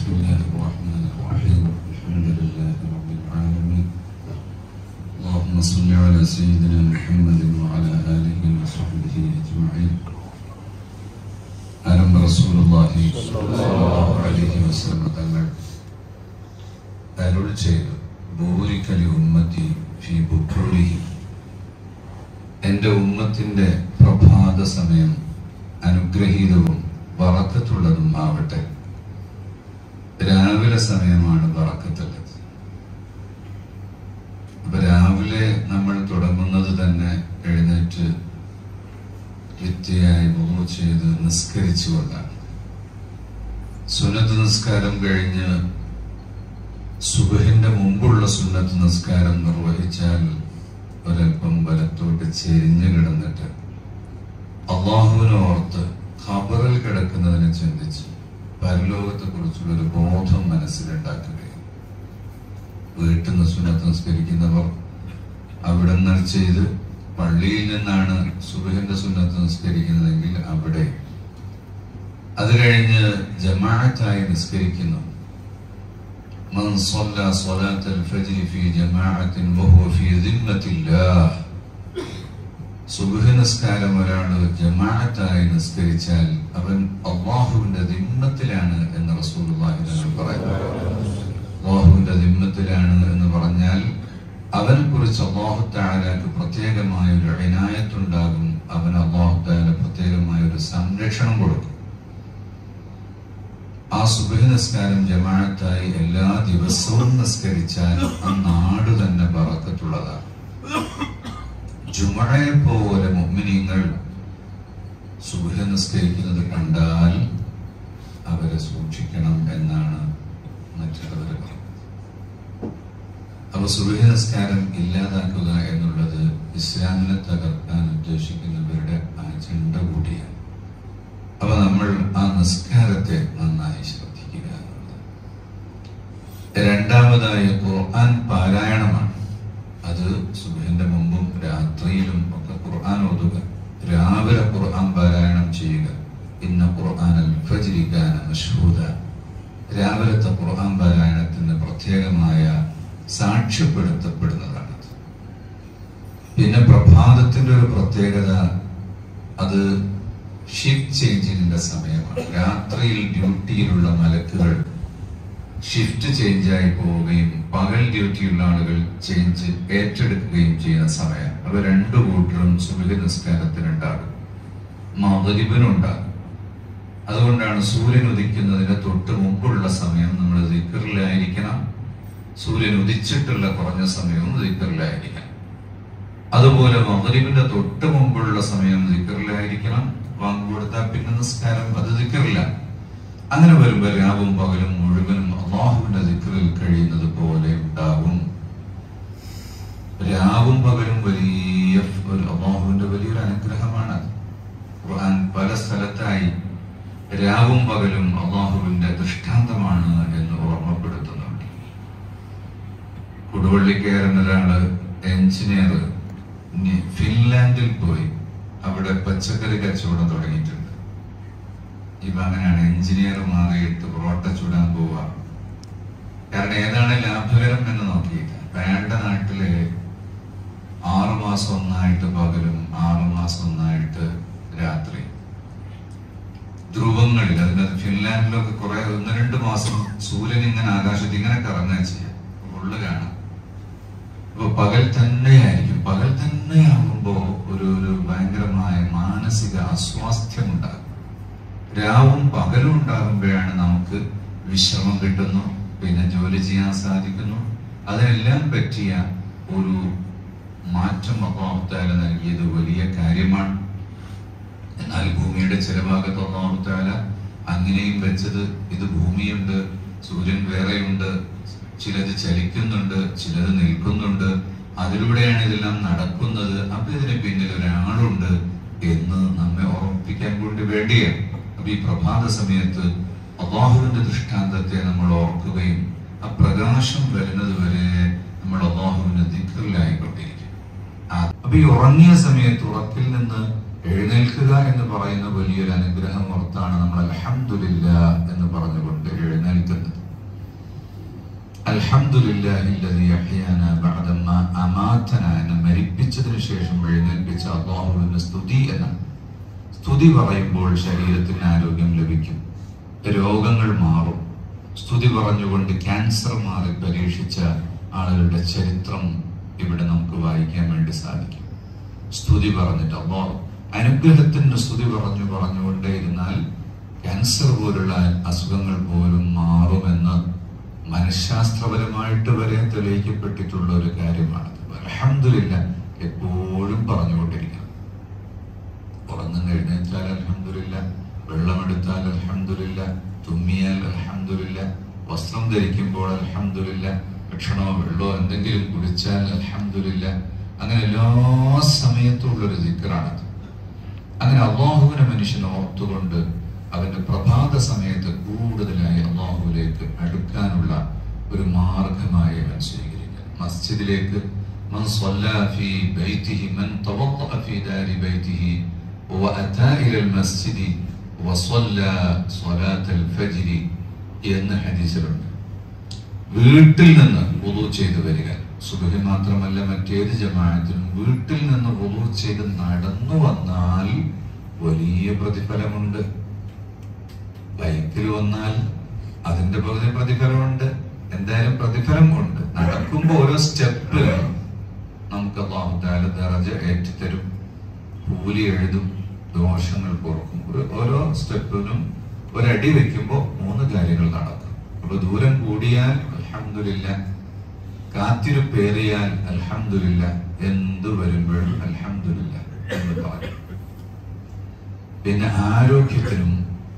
بسم الله الرحمن الرحيم الحمد لله رب العالمين اللهم صل على سيدنا محمد وعلى آله وصحبه أجمعين ألم رسول الله صلى الله عليه وسلم തങ്ങൾ അരുൾ ചെയ്തു ബൂരിക്കലി ഉമ്മത്തി ഫി ബുക്കൂരിഹി എൻ്റെ ഉമ്മത്തിൻ്റെ പ്രഭാത സമയം അനുഗ്രഹീതവും വറക്കത്തുള്ളതും ആവട്ടെ രാവിലെ സമയമാണ് വറക്കത്തുള്ളത് അപ്പൊ രാവിലെ നമ്മൾ തുടങ്ങുന്നത് തന്നെ എഴുന്നേറ്റ് വൃത്തിയായി മുഖം ചെയ്ത് നിസ്കരിച്ചുകൊണ്ടാണ് സുന്നത്ത് നിസ്കാരം കഴിഞ്ഞ് സുബഹിന്റെ മുമ്പുള്ള സുന്നത്ത് നിസ്കാരം നിർവഹിച്ചാൽ ഒരൽപ്പം വലത്തോട്ട് ചെരിഞ്ഞു കിടന്നിട്ട് അള്ളാഹുവിനെ ഓർത്ത് ഖബറിൽ കിടക്കുന്നതിനെ ചിന്തിച്ച് പരലോകത്തെ കുറിച്ചുള്ള ഒരു ബോധം മനസ്സിലുണ്ടാക്കുകയും വീട്ടിൽ നിന്ന് സുന്നത്ത് നിസ്കരിക്കുന്നവർ അവിടെ നിന്ന് ചെയ്ത് പള്ളിയിൽ നിന്നാണ് സുബഹിന്റെ സുന്നത്ത് നിസ്കരിക്കുന്നതെങ്കിൽ അവിടെ അത് കഴിഞ്ഞ് ജമാഅത്തായി നിസ്കരിക്കുന്നു من صلى صلاة الفجر في جماعة وهو في ذمة الله സുബഹ് നിസ്കാരം ഒരാൾ ജമാഅത്തായി നിസ്കരിച്ചാൽ അവൻ അള്ളാഹുവിന്റെ ദിമ്മത്തിലാണ് എന്ന് റസൂലുള്ളാഹി തങ്ങൾ പറയുന്നു അള്ളാഹുവിന്റെ ദിമ്മത്തിലാണ് എന്ന് പറഞ്ഞാൽ അവനെ കുറിച്ച് അള്ളാഹു താലാക്ക് പ്രത്യേകമായ ഒരു ഇനായത്തുണ്ടാകും അവൻ അള്ളാഹു താല പ്രത്യേകമായ ഒരു സംരക്ഷണം കൊടുക്കും ആ സുബഹ് നിസ്കാരം ജമാഅത്തായി എല്ലാ ദിവസവും നിസ്കരിച്ചാൽ ആ നാട് തന്നെ ബറക്കത്തുള്ളതാണ് ജുമഴയെ പോലെ മുഅ്മിനീങ്ങൾ സുബഹ നിസ്കരിക്കുന്നത് കണ്ടാൽ അവരെ സൂക്ഷിക്കണം എന്നാണ് മറ്റുള്ളവർ പറയുന്നത് അപ്പൊ സുബഹ നിസ്കാരം ഇല്ലാതാക്കുക എന്നുള്ളത് ഇസ്ലാമിനെ തകർക്കാൻ ഉദ്ദേശിക്കുന്നവരുടെ അജണ്ട കൂടിയാണ് അപ്പൊ നമ്മൾ ആ നിസ്കാരത്തെ നന്നായി ശ്രദ്ധിക്കുക എന്നുള്ളത് രണ്ടാമതായി ഖുർആൻ പാരായണമാണ് അത് സുബഹിന്റെ മുമ്പും രാത്രിയിലും ഒക്കെ ഖുർആൻ ഓതുക രാവിലെ ഖുർആൻ പാരായണം ചെയ്യുക ഇന്ന ഖുർആൻ അൽ ഫജ്രി കാന മഷ്ഹൂദ രാവിലത്തെ ഖുർആൻ പാരായണത്തിന് പ്രത്യേകമായ സാക്ഷ്യപ്പെടുത്തപ്പെടുന്നതാണ് പിന്നെ പ്രഭാതത്തിന്റെ ഒരു പ്രത്യേകത അത് ഷിഫ്റ്റ് ചേഞ്ചിങ്ങിന്റെ സമയമാണ് രാത്രിയിൽ ഡ്യൂട്ടിയിലുള്ള മലക്കുകൾ ഷിഫ്റ്റ് ചേഞ്ച് ആയി പോവുകയും പകൽ ഡ്യൂട്ടിയുള്ള ആളുകൾ ചേഞ്ച് ഏറ്റെടുക്കുകയും ചെയ്യുന്ന സമയം അവ രണ്ടു കൂട്ടരും സുബഹി നിസ്കാരത്തിനുണ്ടാകും മകരിബിനുണ്ടാകും അതുകൊണ്ടാണ് സൂര്യൻ ഉദിക്കുന്നതിന് തൊട്ട് മുമ്പുള്ള സമയം നമ്മൾ ദിക്കറിലായിരിക്കണം സൂര്യൻ ഉദിച്ചിട്ടുള്ള കുറഞ്ഞ സമയവും ദിക്കറിലായിരിക്കണം അതുപോലെ മകരിബിന്റെ തൊട്ട് മുമ്പുള്ള സമയം ദിക്കറിലായിരിക്കണം വാങ്ങ് കൊടുത്താൽ പിന്നെ നിസ്കാരം അത് ദിക്കറില്ല അങ്ങനെ വരുമ്പോൾ രാവും പകലും മുഴുവനും അള്ളാഹുവിന്റെ ദിക്കറിൽ കഴിയുന്നത് പോലെ ഉണ്ടാകും രാവും പകലും വലിയ ഒരു അള്ളാഹുവിന്റെ വലിയൊരു അനുഗ്രഹമാണ് ഖുർആൻ പല സ്ഥലത്തായി രാവും പകലും അള്ളാഹുവിന്റെ ദൃഷ്ടാന്തമാണ് എന്ന് ഓർമ്മപ്പെടുത്തുന്നുണ്ട് കൊടുവള്ളിക്കാരൻ ഒരാള് എഞ്ചിനീയർ ഫിൻലാൻഡിൽ പോയി അവിടെ പച്ചക്കറി കച്ചവടം തുടങ്ങിയിട്ടുണ്ട് ഇപ്പൊ അങ്ങനെയാണ് എഞ്ചിനീയർ മാറിയിട്ട് പൊറോട്ട ചൂടാൻ പോവുക കാരണം ഏതാണ് ലാഭകരം എന്ന് നോക്കിയിട്ട് അയാളുടെ നാട്ടില് ആറു മാസം ഒന്നായിട്ട് പകലും ആറു മാസം ഒന്നായിട്ട് രാത്രി ധ്രുവങ്ങളിൽ അതിനകത്ത് ഫിൻലാൻഡിലൊക്കെ കുറെ ഒന്ന് രണ്ട് മാസം സൂര്യൻ ഇങ്ങനെ ആകാശത്ത് ഇങ്ങനെ കറങ്ങുക ചെയ്യാം ഫുള്ള് കാണാം അപ്പൊ പകൽ തന്നെയായിരിക്കും പകൽ തന്നെയാകുമ്പോ ഒരു ഒരു ഭയങ്കരമായ മാനസിക അസ്വാസ്ഥ്യം ഉണ്ടാകും രാവും പകലും ഉണ്ടാകുമ്പോഴാണ് നമുക്ക് വിശ്രമം കിട്ടുന്നു പിന്നെ ജോലി ചെയ്യാൻ സാധിക്കുന്നു അതിനെല്ലാം പറ്റിയ ഒരു മാറ്റം അള്ളാഹുത്താല നൽകിയത് വലിയ കാര്യമാണ് എന്നാൽ ഭൂമിയുടെ ചില ഭാഗത്ത് അള്ളാഹുത്താല അങ്ങനെയും വെച്ചത് ഇത് ഭൂമിയുണ്ട് സൂര്യൻ വേറെയുണ്ട് ചിലത് ചലിക്കുന്നുണ്ട് ചിലത് നിൽക്കുന്നുണ്ട് അതിലൂടെയാണ് ഇതെല്ലാം നടക്കുന്നത് അപ്പൊ ഇതിന് പിന്നിൽ ഒരാളുണ്ട് എന്ന് നമ്മെ ഓർമ്മിപ്പിക്കാൻ കൊണ്ട് വേണ്ടിയാണ് അപ്പൊ ഈ പ്രഭാത സമയത്ത് അള്ളാഹുവിന്റെ ദൃഷ്ടാന്തത്തെ നമ്മൾ ഓർക്കുകയും ആ പ്രകാശം വരുന്നത് വരെ നമ്മൾ അള്ളാഹുവിന്റെ ദിക്കറിലായിക്കൊണ്ടിരിക്കും അപ്പൊ ഈ ഉറങ്ങിയ സമയത്ത് ഉറക്കിൽ നിന്ന് എഴുന്നേൽക്കുക എന്ന് പറയുന്ന വലിയൊരു അനുഗ്രഹം ഓർത്താണ് നമ്മൾ അലഹമില്ല എന്ന് പറഞ്ഞുകൊണ്ട് എഴുന്നേൽക്കുന്നത് അൽഹംദുലില്ലാഹി അല്ലദീ അഹ്യാനാ ബഅദ മാ അമാതനാ എന്നെ മരിപ്പിച്ചതിന് ശേഷം എഴുന്നേൽപ്പിച്ച അല്ലാഹുവിന്റെ സ്തുതി എന്നാണ് സ്തുതി പറയുമ്പോൾ ശരീരത്തിന് ആരോഗ്യം ലഭിക്കും രോഗങ്ങൾ മാറും സ്തുതി പറഞ്ഞുകൊണ്ട് ക്യാൻസർ മാറി പരീക്ഷിച്ച ആളുകളുടെ ചരിത്രം ഇവിടെ നമുക്ക് വായിക്കാൻ വേണ്ടി സാധിക്കും സ്തുതി പറഞ്ഞിട്ട് അള്ളാഹു അനുഗ്രഹത്തിന്റെ സ്തുതി പറഞ്ഞു പറഞ്ഞുകൊണ്ടേയിരുന്നാൽ ക്യാൻസർ പോലുള്ള അസുഖങ്ങൾ പോലും മാറുമെന്ന് മനഃശാസ്ത്രപരമായിട്ട് വരെ തെളിയിക്കപ്പെട്ടിട്ടുള്ള ഒരു കാര്യമാണ് അലഹമില്ല എപ്പോഴും പറഞ്ഞുകൊണ്ടിരിക്കണം ഉറങ്ങുന്ന എഴുന്നേറ്റാൽ അലഹമില്ല വെള്ളമെടുത്താൽ അലഹമില്ല തുമ്മിയാൽ അലഹമില്ല വസ്ത്രം ധരിക്കുമ്പോൾ അലഹമില്ല ഭക്ഷണമോ വെള്ളമോ എന്തെങ്കിലും കുടിച്ചാൽ അലഹമില്ല അങ്ങനെ എല്ലാ സമയത്തും ഉള്ളൊരു ദിക്കറാണത് അങ്ങനെ അള്ളാഹുവിനെ മനുഷ്യൻ ഓർത്തുകൊണ്ട് അവന്റെ പ്രഭാത സമയത്ത് കൂടുതലായി അള്ളാഹുവിലേക്ക് അടുക്കാനുള്ള ഒരു മാർഗമായി അവൻ സ്വീകരിക്കണം മസ്ജിദിലേക്ക് من صلى في بيته من توضأ في دار بيته وأتى إلى المسجد وصلى صلاة الفجر എന്ന ഹദീസിലുണ്ട് വീട്ടിൽ നിന്ന് വുളു ചെയ്തു വരിക സുബഹി മാത്രമല്ല മറ്റേത് ജമാഅത്തിനും വീട്ടിൽ നിന്ന് വുളു ചെയ്ത് നടന്നു വന്നാൽ വലിയ പ്രതിഫലമുണ്ട് ബൈക്കിൽ വന്നാൽ അതിന്റെ പകുതി പ്രതിഫലമുണ്ട് എന്തായാലും പ്രതിഫലം ഉണ്ട് നടക്കുമ്പോൾ ഓരോ സ്റ്റെപ്പിൽ നമുക്ക് അള്ളാഹുദാല ദറജ ഏറ്റിത്തരും കൂലി എഴുതും ദോഷങ്ങൾ പൊറുക്കും ഒരു- ഓരോ സ്റ്റെപ്പിനും ഒരടി വെക്കുമ്പോൾ മൂന്ന് കാര്യങ്ങൾ നടക്കും അപ്പൊ ദൂരം കൂടിയാൽ അൽഹംദുലില്ല കാത്തിരിപ്പേറിയാൽ അൽഹംദുലില്ല എന്ത് വരുമ്പോഴും അൽഹംദുലില്ല എന്ന് പറയും പിന്നെ ആരോഗ്യത്തിനും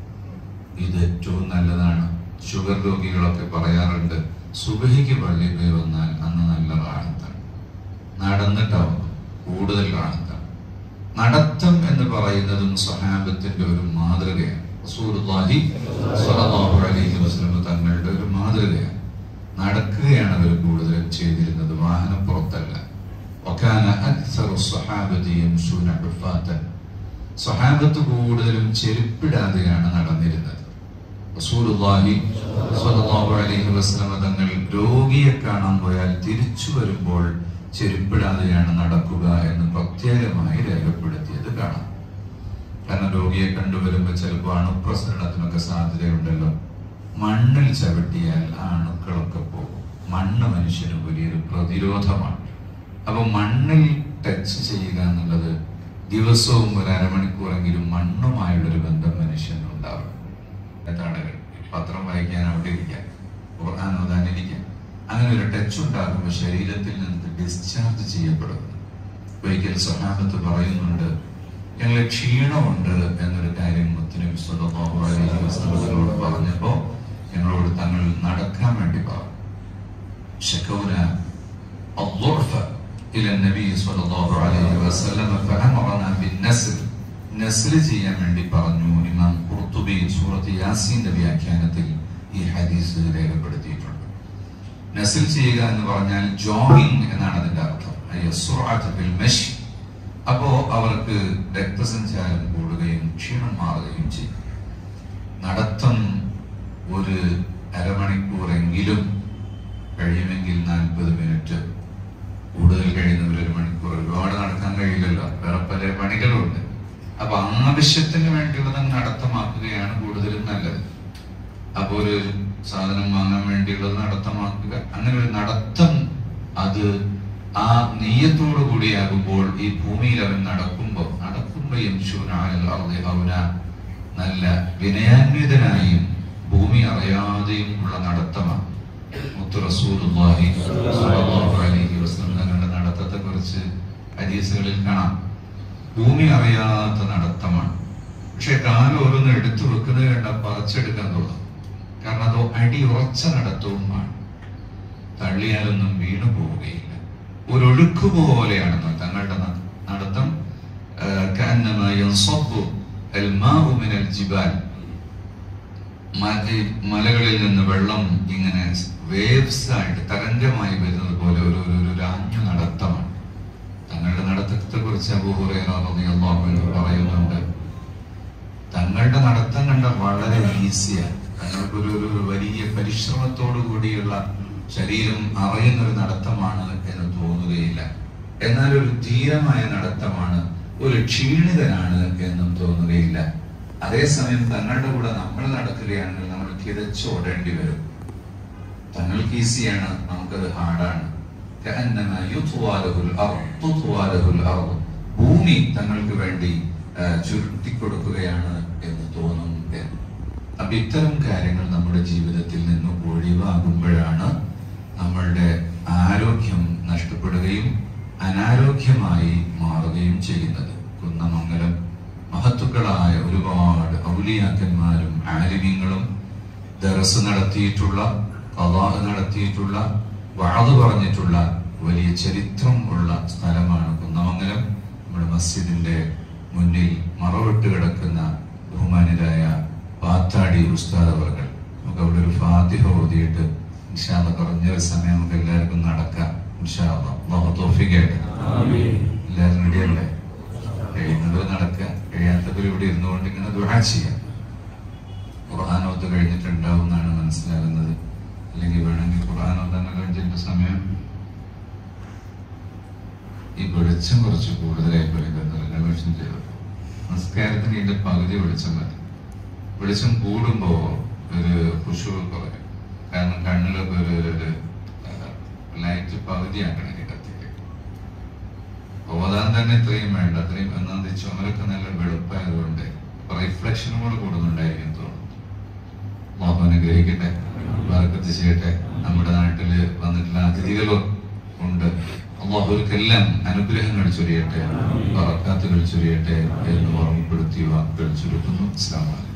ഇത് ഏറ്റവും നല്ലതാണ് ഷുഗർ രോഗികളൊക്കെ പറയാറുണ്ട് സുബഹിക്ക് പള്ളി പോയി വന്നാൽ അന്ന് നല്ല റാഹത്താണ് നടന്നിട്ടാവും കൂടുതൽ റാഹത്താണ് നടത്തം എന്ന് പറയുന്നതും സഹാബത്തിന്റെ ഒരു മാതൃകയാണ് റസൂലുള്ളാഹി സ്വല്ലല്ലാഹു അലൈഹി വസല്ലം തങ്ങളുടെ ഒരു മാതൃകയാണ് നടക്കുകയാണ് അവർ കൂടുതലും ചെയ്തിരുന്നത് വാഹനപ്പുറത്തല്ല وكان أكثر الصحابة يمشون حفاة സ്വഹാബത്ത് കൂടുതലും ചെരുപ്പിടാതെയാണ് നടന്നിരുന്നത് റസൂലുള്ളാഹി സ്വല്ലല്ലാഹു അലൈഹി വസല്ലമ തങ്ങൾ രോഗിയെ കാണാൻ പോയാൽ തിരിച്ചു വരുമ്പോൾ ചെരുപ്പിടാതെയാണ് നടക്കുക എന്ന് പ്രത്യേകമായി രേഖപ്പെടുത്തിയത് കാണാം കാരണം രോഗിയെ കണ്ടുവരുമ്പോൾ ചിലപ്പോൾ അണുപ്രസരണത്തിനൊക്കെ സാധ്യതയുണ്ടല്ലോ മണ്ണിൽ ചവിട്ടിയാൽ ആ അണുക്കളൊക്കെ പോകും മണ്ണ് മനുഷ്യന് വലിയൊരു പ്രതിരോധമാണ് അപ്പൊ മണ്ണിൽ ടച്ച് ചെയ്യുക എന്നുള്ളത് ദിവസവും ഒരു അരമണിക്കൂറെങ്കിലും മണ്ണുമായുള്ളൊരു ബന്ധം മനുഷ്യന് ഉണ്ടാവും എന്താണ് പത്രം വായിക്കാൻ അവിടെ ഇരിക്കാം ഖുർആൻ ഓതാൻ ഇരിക്കാം അങ്ങനെ ഒരു ടച്ച് ഉണ്ടാകുമ്പോൾ ശരീരത്തിൽ നിന്ന് ഡിസ്ചാർജ് ചെയ്യപ്പെടുന്നു ഒരിക്കൽ സഹാബത്ത് പറയുന്നുണ്ട് ഞങ്ങൾ ക്ഷീണമുണ്ട് എന്നൊരു കാര്യം മുത്തനബി സ്വല്ലല്ലാഹു അലൈഹി വസല്ലമയോട് പറഞ്ഞപ്പോൾ ഞങ്ങളോട് തങ്ങൾ നടക്കാൻ വേണ്ടി പറഞ്ഞു ശക്കൗന الضعف إلى النبي صلى الله عليه وسلم فأمرنا بالنسل നസ്ൽ ചെയ്യാൻ വേണ്ടി പറഞ്ഞു ഇമാം ഖുർത്തുബി സൂറത്ത് യാസീന്റെ വ്യാഖ്യാനത്തിൽ ഈ ഹദീസ് രേഖപ്പെടുത്തിയിട്ടുണ്ട് നസ്ൽ ചെയ്യുക എന്ന് പറഞ്ഞാൽ ജോഗിങ് എന്നാണ് അതിന്റെ അർത്ഥം അയ്യ സുറാത്ത് ബിൽ മഷി അപ്പോ അവർക്ക് രക്തസഞ്ചാരം കൂടുകയും ക്ഷീണം മാറുകയും ചെയ്യും നടത്തം ഒരു അരമണിക്കൂറെങ്കിലും കഴിയുമെങ്കിൽ നാൽപ്പത് മിനിറ്റ് കൂടുതൽ കഴിയുന്നവർ ഒരു മണിക്കൂർ ഒരുപാട് നടക്കാൻ കഴിയില്ലല്ലോ വേറെ പല പണികളുണ്ട് അപ്പൊ ആവശ്യത്തിന് വേണ്ടിയുള്ളത് നടത്തമാക്കുകയാണ് കൂടുതലും നല്ലത് അപ്പൊ ഒരു സാധനം വാങ്ങാൻ വേണ്ടിയുള്ളത് നടത്തമാക്കുക അങ്ങനെ ഒരു നടത്തം അത് ആ നെയ്യത്തോടു കൂടിയാകുമ്പോൾ ഈ ഭൂമിയിൽ അവൻ നടക്കുമ്പോൾ നടക്കുമ്പോൾ അവന നല്ല വിനയാന്വിതനായും ഭൂമി അറിയാതെയും ഉള്ള നടത്തമാണ് മുത്തു റസൂലുള്ളാഹി സ്വല്ലല്ലാഹു അലൈഹി വസല്ലം തങ്ങളുടെ നടത്തത്തെ കുറിച്ച് ഹദീസുകളിൽ കാണാം ഭൂമി അറിയാത്ത നടത്തമാണ് പക്ഷെ കാലം ഓരോന്ന് എടുത്തു വെക്കുന്നത് കണ്ട പറിച്ചെടുക്കാൻ തോന്നും കാരണം അത് അടി ഉറച്ച നടത്തവുമാണ് തള്ളിയാലൊന്നും വീണു പോവുകയില്ല ഒരു ഒഴുക്ക് പോലെയാണ് തങ്ങളുടെ ന- നടത്തം ആ, كأنما ينصب الماء من الجبال മ- ഈ മലകളിൽ നിന്ന് വെള്ളം ഇങ്ങനെ വേവ്സ് ആയിട്ട് തരംഗമായി വരുന്നത് പോലെ ഒരു ഒരു ഒരു രാഞ്ഞു നടത്തമാണ് തങ്ങളുടെ നടത്തത്തെ കുറിച്ച് അബൂഹുറേറിയാഹു പറയുന്നുണ്ട് തങ്ങളുടെ നടത്തം കണ്ട വളരെ ഈസിയാണ് തങ്ങൾക്കൊരു ഒരു ഒരു വലിയ പരിശ്രമത്തോടു കൂടിയുള്ള ശരീരം അറിയുന്ന ഒരു നടത്തമാണ് എന്ന് തോന്നുകയില്ല എന്നാൽ ഒരു ധീരമായ നടത്തമാണ് ഒരു ക്ഷീണിതനാണ് എന്നും തോന്നുകയില്ല അതേസമയം തങ്ങളുടെ കൂടെ നമ്മൾ നടക്കുകയാണെങ്കിൽ നമ്മൾ കിതച്ചോടേണ്ടി വരും തങ്ങൾക്ക് ഈസിയാണ് നമുക്കത് ഹാർഡാണ് كأنما يطوى له الأرض تطوى له الأرض. ഭൂമി തങ്ങൾക്ക് വേണ്ടി ആ, ചുരുട്ടിക്കൊടുക്കുകയാണ് എന്ന് തോന്നും എന്ന്. അപ്പൊ ഇത്തരം കാര്യങ്ങൾ നമ്മുടെ ജീവിതത്തിൽ നിന്ന് ഒഴിവാകുമ്പോഴാണ് നമ്മളുടെ ആരോഗ്യം നഷ്ടപ്പെടുകയും അനാരോഗ്യമായി മാറുകയും ചെയ്യുന്നത് കുന്നമംഗലം മഹത്തുക്കളായ ഒരുപാട് ഔലിയാക്കന്മാരും ആലിമ്യങ്ങളും ദറസ് നടത്തിയിട്ടുള്ള കലാഹ് നടത്തിയിട്ടുള്ള വാത് പറഞ്ഞിട്ടുള്ള വലിയ ചരിത്രം ഉള്ള സ്ഥലമാണ് കുന്നമംഗലം നമ്മുടെ മസ്ജിദിന്റെ മുന്നിൽ മറവിട്ട് കിടക്കുന്ന ബഹുമാനരായ പാത്താടി ഉസ്താദ് അവർകൾ നമുക്ക് അവിടെ ഒരു ഫാത്തിഹ ഓതിയിട്ട് ഇൻഷാല്ല കുറഞ്ഞ ഒരു സമയം നമുക്ക് എല്ലാവർക്കും നടക്കാം ഇൻഷാല്ല അള്ളാഹു തൗഫീഖായിട്ട് എല്ലാവരും റെഡിയല്ലേ കഴിയുന്നത് നടക്കുക കഴിയാത്തവർ ഇവിടെ ഇരുന്നുകൊണ്ട് ഇങ്ങനെ ദുആ ചെയ്യാം ഖുർആൻ ഓത്ത് കഴിഞ്ഞിട്ടുണ്ടാവും എന്നാണ് മനസ്സിലാകുന്നത് അല്ലെങ്കിൽ വേണമെങ്കിൽ ഖുർആൻ ഓത്താൻ കഴിഞ്ഞിട്ട് സമയം ഈ വെളിച്ചം കുറച്ച് കൂടുതലായി പറയുന്നത് വെളിച്ചം ചെയ്തത് നമസ്കാരത്തിന് ഇതിന്റെ പകുതി വെളിച്ചം മതി വെളിച്ചം കൂടുമ്പോ ഒരു ഖുശൂ കുറയും കാരണം കണ്ണിലൊക്കെ ഒരു ഒരു ലൈറ്റ് പകുതിയാക്കണം ഈ കത്തിക്ക് ഓതാൻ തന്നെ ഇത്രയും വേണ്ട അത്രയും ഒന്നാമത് ചുമലൊക്കെ നല്ല വെളുപ്പായതുകൊണ്ട് റിഫ്ലക്ഷനും കൂടെ കൂടുന്നുണ്ടായിരിക്കും തോന്നുന്നു മോഹം അനുഗ്രഹിക്കട്ടെ വർക്കത്ത് ചെയ്യട്ടെ നമ്മുടെ നാട്ടില് വന്നിട്ടുള്ള അതിഥികളും ഉണ്ട് അള്ളാഹുർക്കെല്ലാം അനുഗ്രഹങ്ങൾ ചൊരിയട്ടെ പറക്കാത്തുകൾ ചൊരിയട്ടെ എന്ന് ഓർമ്മപ്പെടുത്തി വാക്കുകൾ ചുരുക്കുന്നു ഇസ്ലാം